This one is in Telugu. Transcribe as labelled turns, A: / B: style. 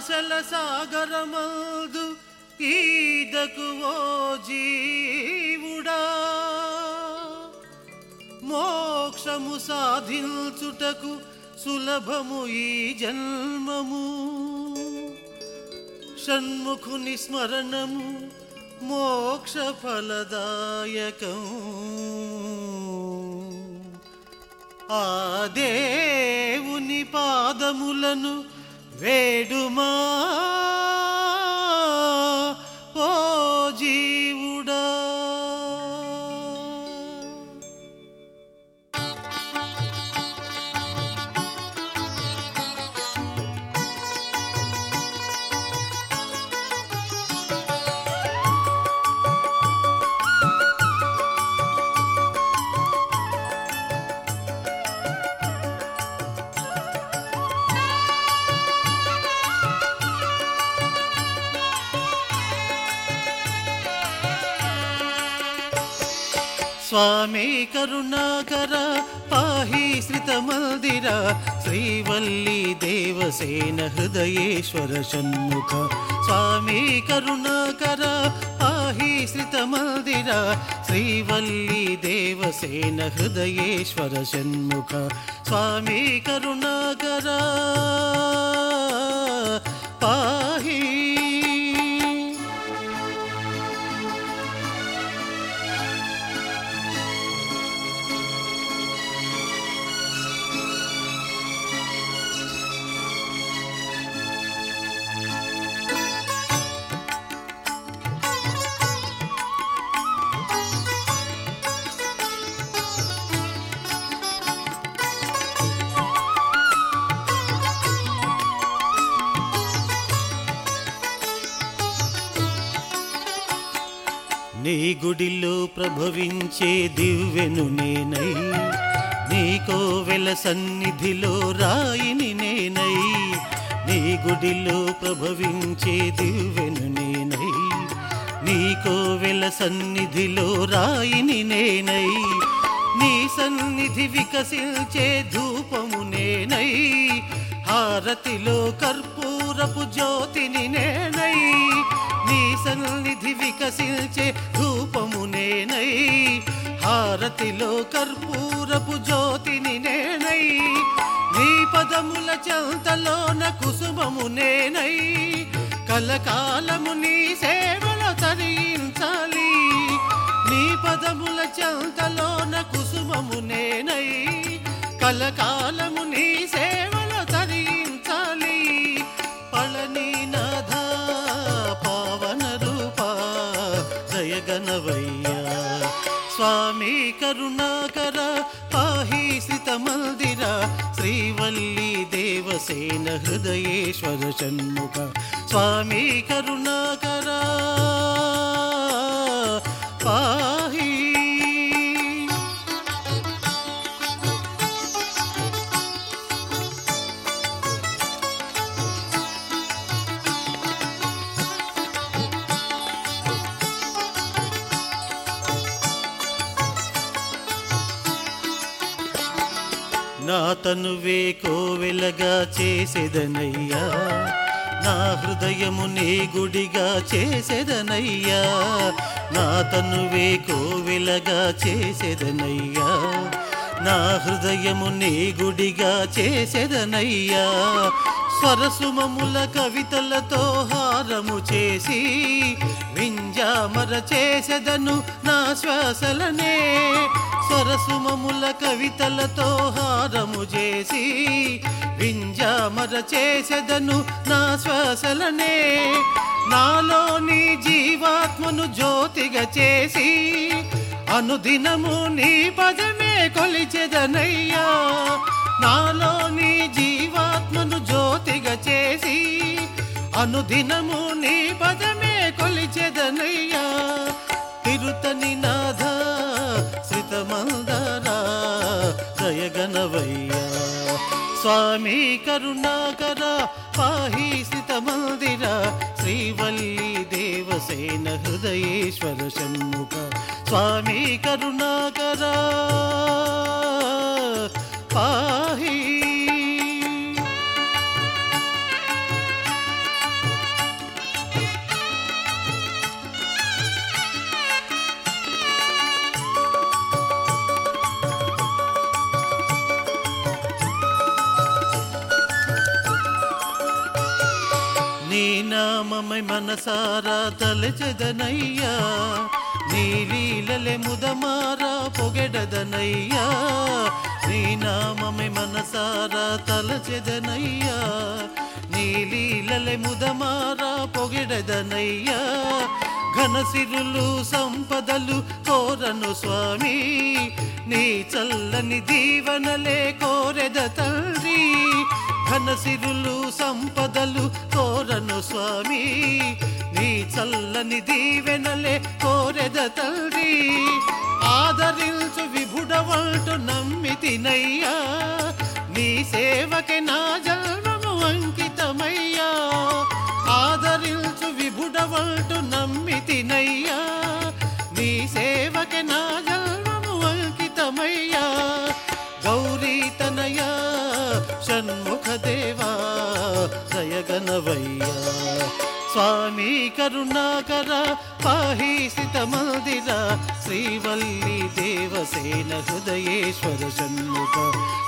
A: ఆశల సాగరమందు ఈదకు ఓ జీవుడా మోక్షము సాధించుటకు సులభము ఈ జన్మము షణ్ముఖుని స్మరణము మోక్ష ఫలదాయకం ఆ దేవుని పాదములను వేడుమా ఓ జీవుడా స్వామి కరుణాకర పాహి శ్రితమందిర శ్రీవల్లి దేవసేన హృదయేశ్వర షణ్ముఖ స్వామి కరుణాకర పాహి శ్రితమందిర శ్రీవల్లి దేవసేన హృదయేశ్వర షణ్ముఖ స్వామి కరుణాకర పాహి నీ గుడిలో ప్రభవించే దివ్వెను నేనై నీ కోవెల సన్నిధిలో రాయిని నేనై నీ గుడిలో ప్రభవించే దివ్వెను నేనై నీ కోవెల సన్నిధిలో రాయిని నేనై నీ సన్నిధి వికసించే ధూపము నేనై హారతిలో కర్పూరపు జ్యోతిని నేనై నీ సన్నిధి వికసించే ధూపము నేనై హారతిలో కర్పూరపు జ్యోతిని నేనై నీ పదముల చెంతలోన కుసుమము నేనై కలకాలము నీ సేవలో తరించాలి నీ పదముల చెంతలోన కుసుమము నేనై కలకాలము నీ సేవలో తరించాలి పళనీనాథ పావన రూపా జయగణవయ్యా స్వామి కరుణాకర పాహి మందిర శ్రీవల్లి దేవసేన హృదయేశ్వర షణ్ముఖ స్వామి కరుణాకర పాహి నా తనువే కోవెలగా చేసేదనయ్యా నా హృదయము నీ గుడిగా చేసేదనయ్యా నా తనువే కోవెలగా చేసేదనయ్యా నా హృదయము నీ గుడిగా చేసేదనయ్యా స్వరసుమముల కవితలతో హారము చేసి వింజామర చేసెదను నా శ్వాసలనే స్వరసుమముల కవితలతో హారము చేసి వింజామర చేసెదను నా శ్వాసలనే నాలోని జీవాత్మను జ్యోతిగా చేసి అనుదినము నీ పదమే కొలిచెదనయ్యా నాలోని జీవాత్మను జ్యోతిగా చేసి అనుదినము నీ పదమే కొలిచెదనయ్యా తిరుతని నాథ శ్రితమందరా జయగణవయ్యా స్వామి కరుణాకర పాహి స్థితమందిర శ్రీవల్లి దేవసేన హృదయేశ్వర షణ్ముఖ స్వామి కరుణాకర పాహి నామమై మనసారా తలచెదనయ్యా నీ లీలలే ముదమారా పొగెడదనయ్యా నీ నామమై మనసారా తలచెదనయ్యా నీ లీలలే ముదమారా పొగెడదనయ్యా ఘనసిరులు సంపదలు కోరను స్వామి నీ చల్లని దీవనలే కోరెద తండ్రి ఘనసిరులు సంపదలు కోరను స్వామి నీ చల్లని దీవెనలే కోరెద తండ్రి ఆదరించు విభుడవంటు నమ్మితినయ్యా నీ సేవకే నా జన్మము అంకితమయ్యా ఆదరించు విభుడవంటు నమ్మితినయ్యా నీ సేవకే నా జన్మము అంకితమయ్యా గౌరీ తనయా షణ్ముఖ దేవా దయగనవయ్యా స్వామి కరుణాకర పాహీసిత మందిర శ్రీవల్లి దేవసేన హృదయేశ్వర షణ్ముఖ